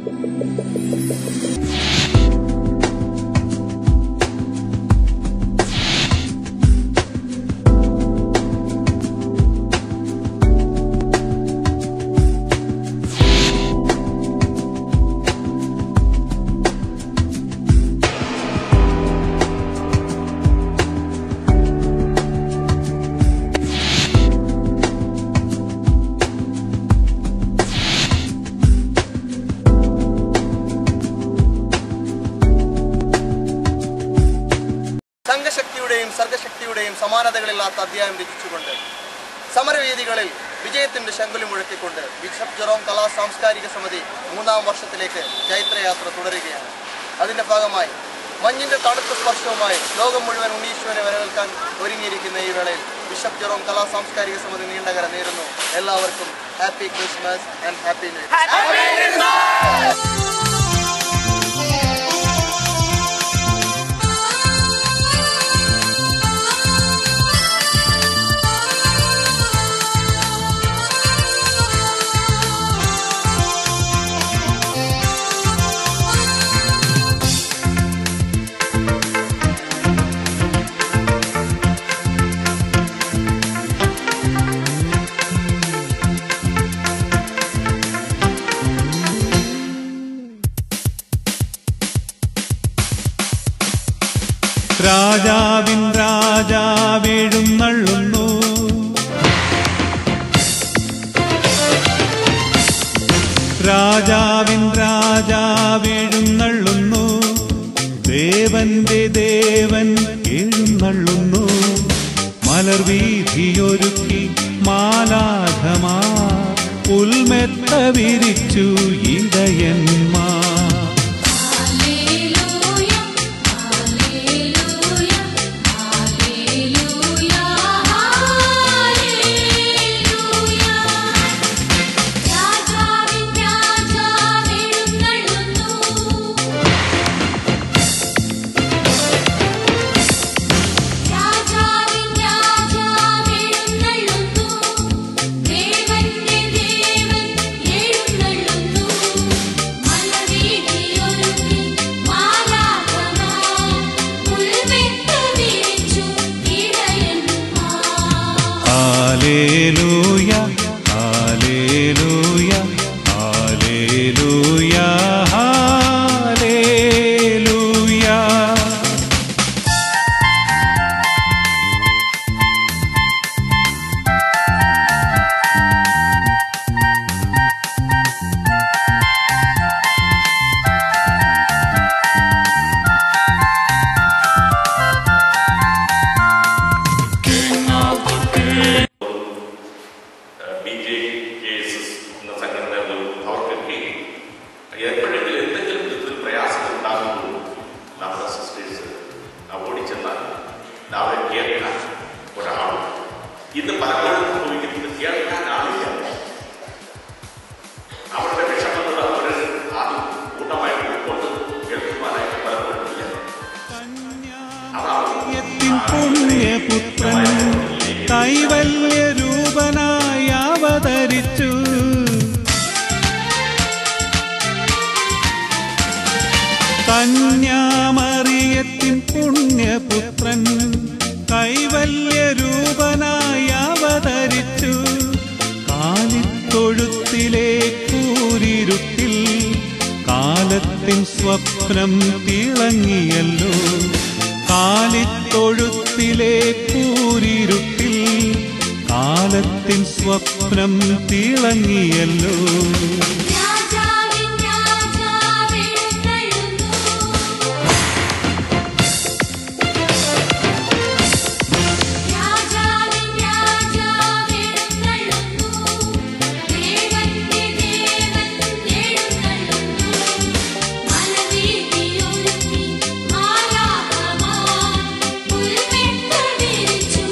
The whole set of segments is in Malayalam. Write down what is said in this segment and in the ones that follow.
സംഘശക്തിയുടെയും സർഗശക്തിയുടെയും സമാനതകളില്ലാത്ത അധ്യായം രചിച്ചുകൊണ്ട് സമരവേദികളിൽ വിജയത്തിന്റെ ശങ്കുലി മുഴക്കിക്കൊണ്ട് ബിഷപ്പ് ജെറോം കലാ സാംസ്കാരിക സമിതി മൂന്നാം വർഷത്തിലേക്ക് ചൈത്രയാത്ര തുടരുകയാണ് അതിന്റെ ഭാഗമായി മഞ്ഞിന്റെ തണുത്ത സ്പർശവുമായി ലോകം മുഴുവൻ ഉണ്ണീശ്വരനെ വരവേൽക്കാൻ ഒരുങ്ങിയിരിക്കുന്ന ഈ വേളയിൽ ബിഷപ്പ് ജെറോം കലാ സാംസ്കാരിക സമിതി നീണ്ടകര നേരുന്നു എല്ലാവർക്കും happy Christmas and happy new year രാജാവിൻ രാജാവെഴുന്നള്ളുന്നു രാജാവിൻ രാജാവെഴുന്നള്ളുന്നു ദേവന്റെ ദേവൻ എഴുന്നള്ളുന്നു മലർവീതിയൊരുക്കി മാലാഘമാ ഉൽമെത്ത വിരിച്ചു ഇടയന്മാർ Hallelujah, hallelujah, hallelujah, hallelujah. രാജാവിൻ രാജാവെഴുന്നള്ളുന്നു രാജാവിൻ രാജാവെഴുന്നള്ളുന്നു ദേവന്റെ ദേവൻ എഴുന്നള്ളുന്നു മലവീതിയൊരുക്കി മാലാഖമാർ പുൽമെത്ത വിരിച്ചു ഇടയന്മാർ ഹല്ലേലൂയ ഹല്ലേലൂയ ഹല്ലേലൂയ ഹല്ലേലൂയ B J K S S എന്ന സംഘടന അവർക്കൊക്കെ എപ്പോഴെങ്കിലും എന്തെങ്കിലും വിധത്തിൽ പ്രയാസം ഉണ്ടാകുമ്പോൾ നമ്മുടെ സിസ്റ്റേഴ്സ് ഓടിച്ചെന്നാൽ അവരെ കേൾക്കാൻ ഒരാളും ഇന്ന് പലപ്പോഴും സംഭവിക്കുന്നത് കേൾക്കാൻ ആളില്ല അവരുടെ വിഷമങ്ങൾ അവർ ആദ്യം കൂട്ടമായിട്ട് ഉൾക്കൊണ്ട് കേൾക്കുവാനായിട്ട് പലപ്പോഴും ഇല്ല അതാണ് യത്തിൻ പുണ്യപുത്രൻ കൈവല്യ രൂപനായി അവതരിച്ചു കന്യാമറിയത്തിൻ പുണ്യപുത്രൻ കൈവല്യ രൂപനായി അവതരിച്ചു കാലിത്തൊഴുത്തിലെ കൂരിരുട്ടിൽ കാലത്തിൻ സ്വപ്നം തിളങ്ങിയല്ലോ കാലിത്തൊഴുത്തിലെ കൂരിരുട്ടിൽ കാലത്തിൻ സ്വപ്നം തിളങ്ങിയല്ലോ രാജാവിൻ രാജാവെഴുന്നള്ളുന്നു രാജാവിൻ രാജാവെഴുന്നള്ളുന്നു ദേവന്റെ ദേവൻ എഴുന്നള്ളുന്നു മലവീതിയൊരുക്കി മാലാഖമാർ പുൽമെത്ത വിരിച്ചു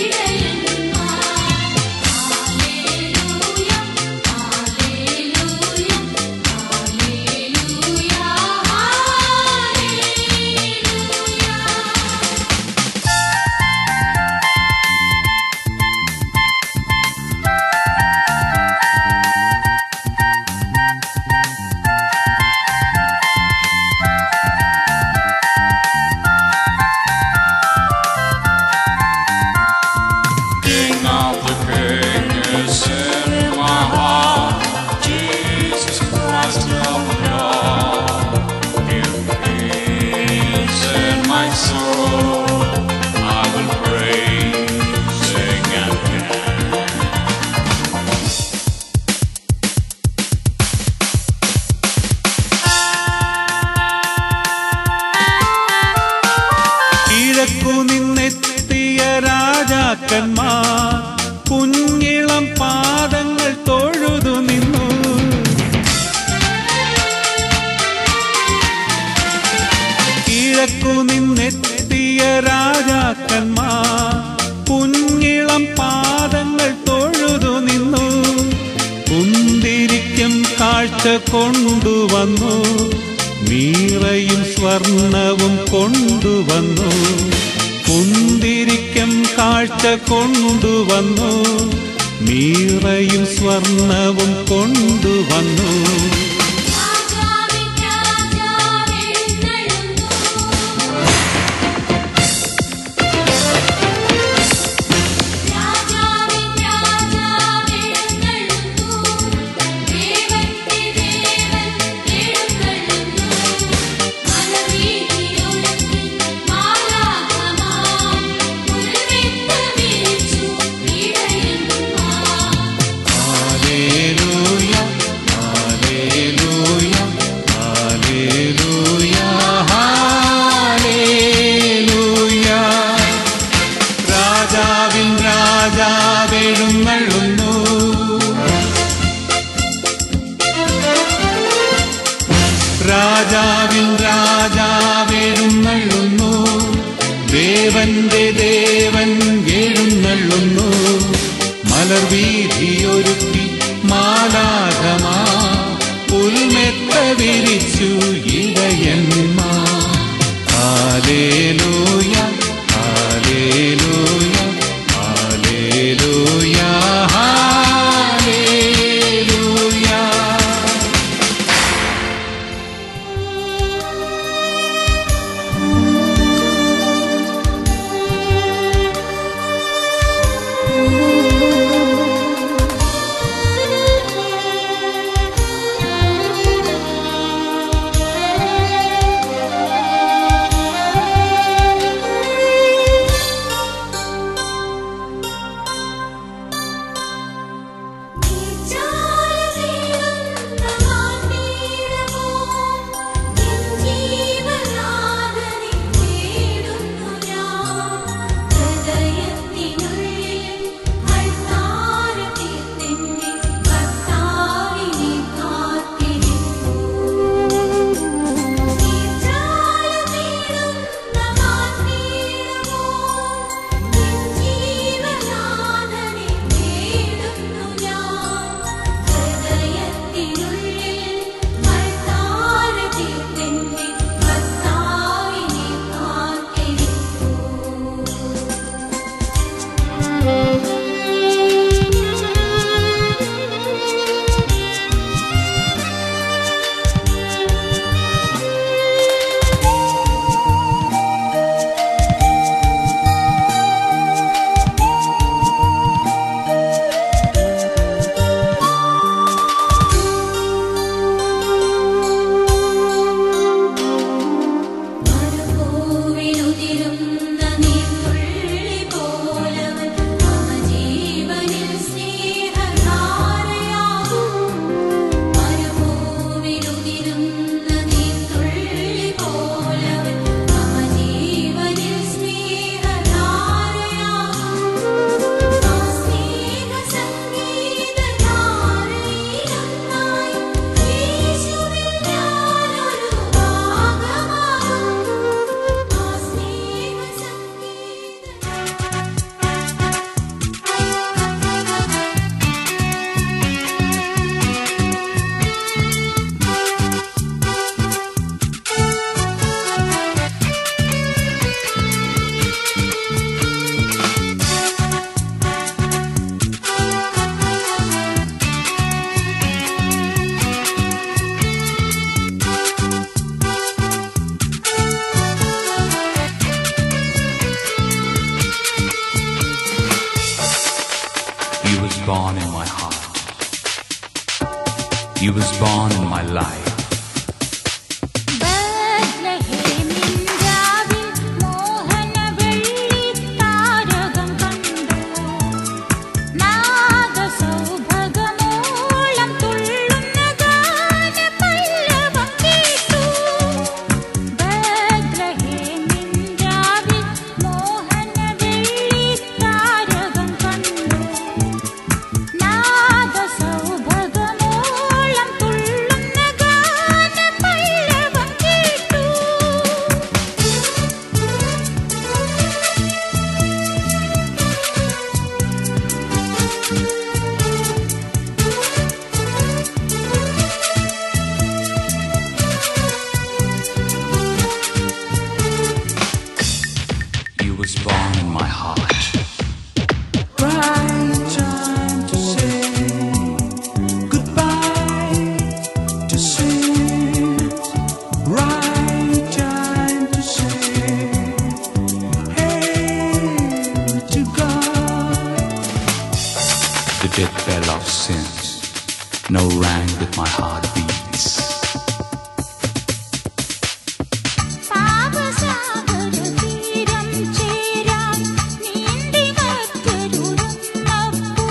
ഇടയന്മാർ ഹല്ലേലൂയ ഹല്ലേലൂയ കാഴ്ച കൊണ്ടുവന്നു മീറയും സ്വർണവും കൊണ്ടുവന്നു കുന്തിരിക്കം കാഴ്ച കൊണ്ടുവന്നു മീറയും സ്വർണവും കൊണ്ടുവന്നു രാജാവിൻ രാജാവെഴുന്നള്ളുന്നു രാജാവിൻ രാജാവെഴുന്നള്ളുന്നു ദേവന്റെ ദേവൻ എഴുന്നള്ളുന്നു മലവീതിയൊഴുക്കി മാലാഖമാർ പുൽമെത്ത വിരിച്ചു ഇടയന്മാർ ഹല്ലേലൂയ ഹല്ലേലൂയ ഹല്ലേലൂയ ഹല്ലേലൂയ രാജാവിൻ രാജാവെഴുന്നള്ളുന്നു രാജാവിൻ രാജാവെഴുന്നള്ളുന്നു ദേവന്റെ ദേവൻ എഴുന്നള്ളുന്നു മലർവീതിയൊരുക്കി മാലാകമാ പുൽമെത്ത വിരിച്ചു ഇടയന്മാ ഹാലേലൂയ ഹാലേലൂയ ഹാലേലൂയ ഹാലേലൂയ മരുഭൂവിലുതിരുന്ന നീർത്തുള്ളി പോലവൻ മമ ജീവനിൽ സ്നേഹധാരയാകും മരുഭൂവിലുതിരുന്ന നീർത്തുള്ളി പോലവൻ മമ ജീവനിൽ സ്നേഹധാരയാകും ആ സ്നേഹസംഗീതധാരയിലൊന്നായി യേശുവിൽ ഞാനൊരു ഭാഗമാകും ആ സ്നേഹസംഗീത He was born in my heart. He was born in my life. ബത്ലഹേമിൻ രാവിൽ മോഹനവെള്ളി താരകം കണ്ടു നാദസൗഭഗമോളം തുള്ളുന്ന ഗാനപല്ലവം കേട്ടു ബത്ലഹേമിൻ രാവിൽ മോഹനവെള്ളി താരകം കണ്ടു നാദസൗഭഗമോളം തുള്ളുന്ന ഗാനപല്ലവം battle of sins, no rang with my heartbeats. പാപസാഗര തീരം ചേരാൻ നീന്തി മറ്റൊരുന്നപ്പോൾ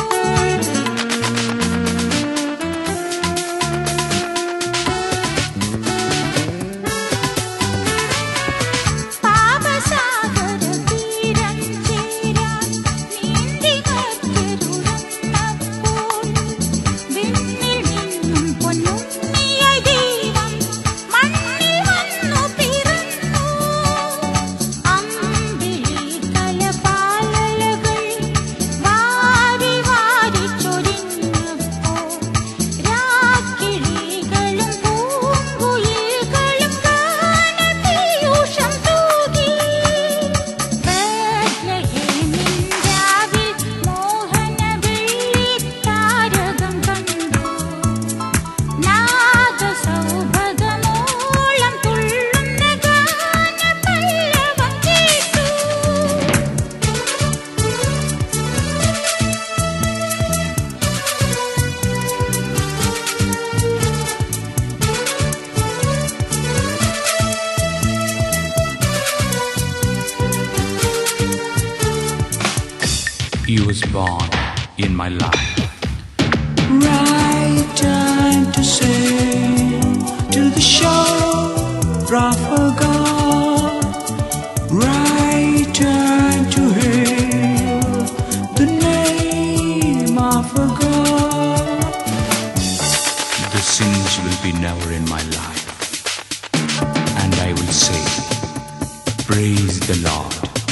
പാപസാഗര തീരം ചേരാൻ നീന്തി മറ്റൊരുന്നപ്പോൾ വിണ്ണിൽ നിന്നും പൊന്നുണ്ണിയ ദൈവം മണ്ണിൽ വന്നു പിറന്നു അമ്പിളി കലപാലകൾ വാരി വാരി ചൊരിഞ്ഞപ്പോൾ രാക്കിളികളും പൂങ്കുയിൽകളും ഗാനപീയൂഷം തൂകി ബത്ലഹേമിൻ രാവിൽ മോഹന വെള്ളിത്താരകം കണ്ടു നാദസൗഭഗമോളം തുള്ളുന്ന ഗാനപല്ലവം കേട്ടു You was born in my life. Right time to sail to the shore of a God. Right time to hail the name of a God. The sins will be never in my life. And I will say, Praise the Lord.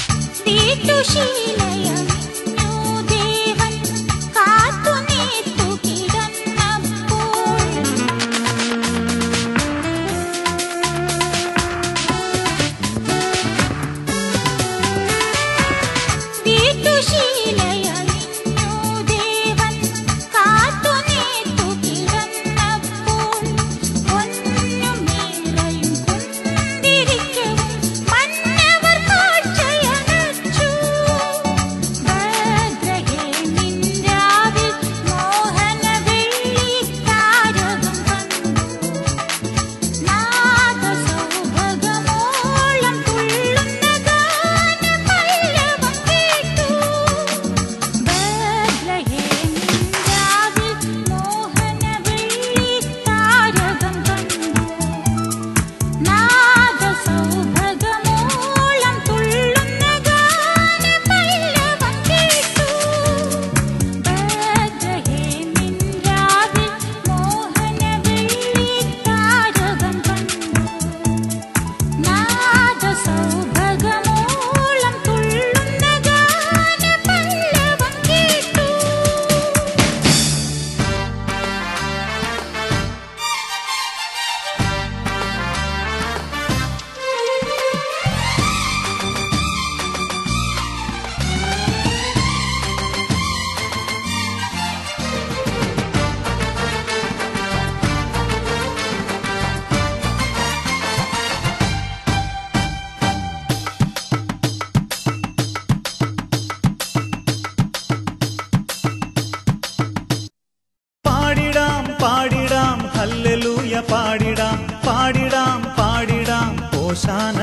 വീട്ടുശീലയണിഞ്ഞു ദേവൻ കാത്തുനീത്തു കിടന്നപ്പോൾ വീട്ടുശീലയണിഞ്ഞു ദേവൻ കാത്തുനീത്തു കിടന്നപ്പോൾ പൊന്നും നീളയും കുന്തിരിക്കവും മന്നവർ കാഴ്ചയണച്ചു ഭദ്രഹേമിൻ രാവിൽ മോഹന വെള്ളിത്താരകം കണ്ടു നാദസൗഭഗമോളം തുള്ളുന്ന ഗാനപല്ലവം കേട്ടു ബത്ലഹേമിൻ രാവിൽ മോഹന വെള്ളിത്താരകം കണ്ടു നാദസൗഭഗമോളം തുള്ളുന്ന ഗാനപല്ലവം കേട്ടു ബത്ലഹേമിൻ രാവിൽ മോഹന വെള്ളിത്താരകം കണ്ടു നാദസൗഭഗമോളം തുള്ളുന്ന ഗാനപല്ലവം കേട്ടു പാടിടാം പാടിടാം ഹല്ലേലൂയ പാടിടാം പാടിടാം പാടിടാം ഓശാന